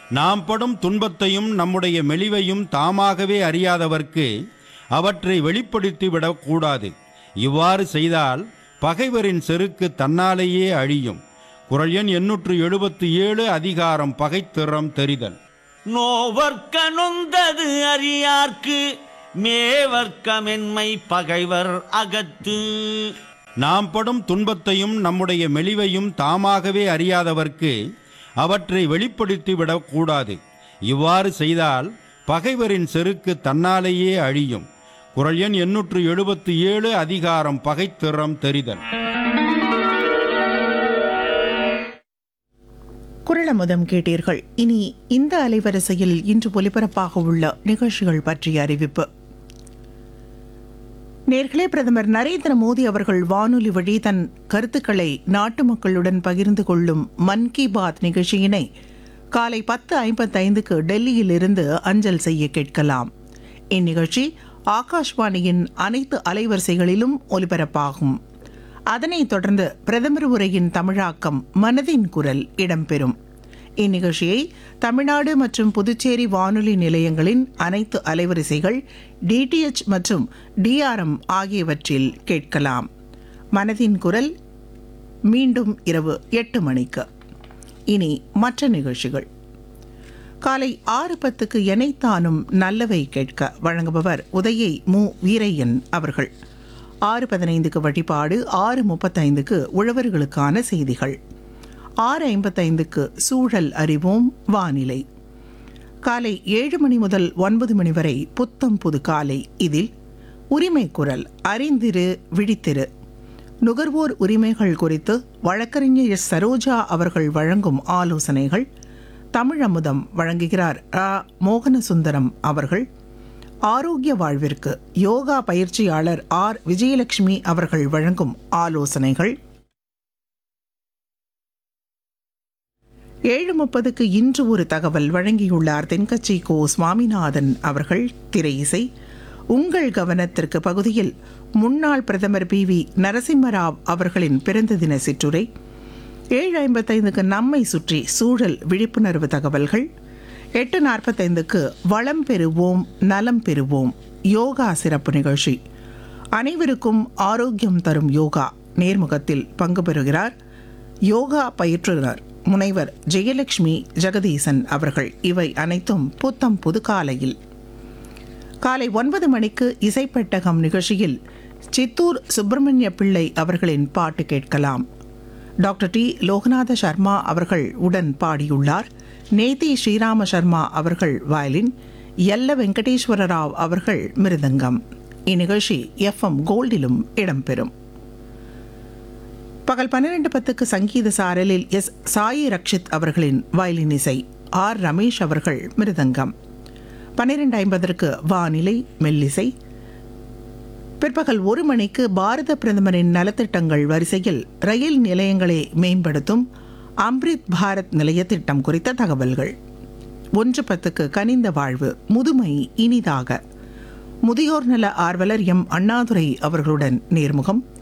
நாம் படும் துன்பத்தையும் நம்முடைய மெலிவையும் தாமாகவே அறியாதவர்க்கு அவற்றை வெளிப்படுத்தி விடக்கூடாது இவ்வாறு செய்தால் பகைவரின் செருக்கு தன்னாலேயே அழியும் குரல் எண் எண்ணூற்று எழுபத்தி ஏழு அதிகாரம் பகைத்திறம் தெரிதல் நோவர்க்க நொந்தது அறியார்க்கு மேவர்க்க மென்மை பகைவர் அகத்து நாம் படும் துன்பத்தையும் நம்முடைய மெலிவையும் தாமாகவே அறியாதவர்க்கு அவற்றை வெளிப்படுத்தி விடக்கூடாது இவ்வாறு செய்தால் பகைவரின் செருக்கு தன்னாலேயே அழியும் குரல் எண் எண்ணூற்று எழுபத்தி ஏழு அதிகாரம் பகைத்திறம் தெரிதல் குரலமுதம் கேட்டீர்கள் இனி இந்த அலைவரிசையில் இன்று ஒலிபரப்பாக உள்ள நிகழ்ச்சிகள் பற்றிய அறிவிப்பு நேர்களே பிரதமர் நரேந்திர மோடி அவர்கள் வானொலி வழி தன் கருத்துக்களை நாட்டு மக்களுடன் பகிர்ந்து கொள்ளும் மன் கி பாத் நிகழ்ச்சியினை காலை பத்து ஐம்பத்தைந்துக்கு டெல்லியில் இருந்து அஞ்சல் செய்ய கேட்கலாம் இந்நிகழ்ச்சி ஆகாஷ்வாணியின் அனைத்து அலைவரிசைகளிலும் ஒலிபரப்பாகும் அதனைத் தொடர்ந்து பிரதமர் உரையின் தமிழாக்கம் மனதின் குரல் இடம்பெறும் இந்நிகழ்ச்சியை தமிழ்நாடு மற்றும் புதுச்சேரி வானொலி நிலையங்களின் அனைத்து அலைவரிசைகள் டிடிஎச் மற்றும் டிஆர்எம் ஆகியவற்றில் கேட்கலாம் மனதின் குரல் மீண்டும் இரவு எட்டு மணிக்கு இனி மற்ற நிகழ்ச்சிகள் காலை ஆறு பத்துக்கு எனைத்தானும் நல்லவை கேட்க வழங்குபவர் உதயை மு வீரையன் அவர்கள் ஆறு பதினைந்துக்கு வழிபாடு ஆறு முப்பத்தைந்துக்கு உழவர்களுக்கான செய்திகள் ஆறு ஐம்பத்தைந்துக்கு சூழல் அறிவோம் வானிலை காலை ஏழு மணி முதல் ஒன்பது மணி வரை புத்தம் புது காலை இதில் உரிமை குரல் அறிந்திரு விழித்திரு நுகர்வோர் உரிமைகள் குறித்து வழக்கறிஞர் எஸ் சரோஜா அவர்கள் வழங்கும் ஆலோசனைகள் தமிழமுதம் வழங்குகிறார் ரா மோகனசுந்தரம் அவர்கள் ஆரோக்கிய வாழ்விற்கு யோகா பயிற்சியாளர் ஆர் விஜயலட்சுமி அவர்கள் வழங்கும் ஆலோசனைகள் ஏழு முப்பதுக்கு இன்று ஒரு தகவல் வழங்கியுள்ளார் தென்கட்சி கோ சுவாமிநாதன் அவர்கள் திரை இசை உங்கள் கவனத்திற்கு பகுதியில் முன்னாள் பிரதமர் பி வி நரசிம்மராவ் அவர்களின் பிறந்த தின சிற்றுரை ஏழு ஐம்பத்தைந்துக்கு நம்மை சுற்றி சூழல் விழிப்புணர்வு தகவல்கள் எட்டு நாற்பத்தைந்துக்கு வளம் பெறுவோம் நலம் பெறுவோம் யோகா சிறப்பு நிகழ்ச்சி அனைவருக்கும் ஆரோக்கியம் தரும் யோகா நேர்முகத்தில் பங்கு பெறுகிறார் யோகா பயிற்றுனர் முனைவர் ஜெயலட்சுமி ஜெகதீசன் அவர்கள் இவை அனைத்தும் புத்தம் புது காலையில் காலை ஒன்பது மணிக்கு இசைப்பெட்டகம் நிகழ்ச்சியில் சித்தூர் சுப்பிரமணிய பிள்ளை அவர்களின் பாட்டு கேட்கலாம் டாக்டர் டி லோகநாத சர்மா அவர்கள் உடன் பாடியுள்ளார் நேதி ஸ்ரீராம சர்மா அவர்கள் வயலின் எல்ல வெங்கடேஸ்வர ராவ் அவர்கள் மிருதங்கம் இந்நிகழ்ச்சி எஃப்எம் கோல்டிலும் இடம்பெறும் பகல் பன்னிரண்டு பத்துக்கு சங்கீத சாரலில் எஸ் சாயி ரக்ஷித் அவர்களின் வயலின் இசை ஆர் ரமேஷ் அவர்கள் மிருதங்கம் பன்னிரெண்டு ஐம்பதற்கு வானிலை மெல்லிசை பிற்பகல் ஒரு மணிக்கு பாரத பிரதமரின் நலத்திட்டங்கள் வரிசையில் ரயில் நிலையங்களை மேம்படுத்தும் அம்ரித் பாரத் நிலைய திட்டம் குறித்த தகவல்கள் ஒன்று பத்துக்கு கனிந்த வாழ்வு முதுமை இனிதாக முதியோர் நல ஆர்வலர் எம் அண்ணாதுரை அவர்களுடன் நேர்முகம்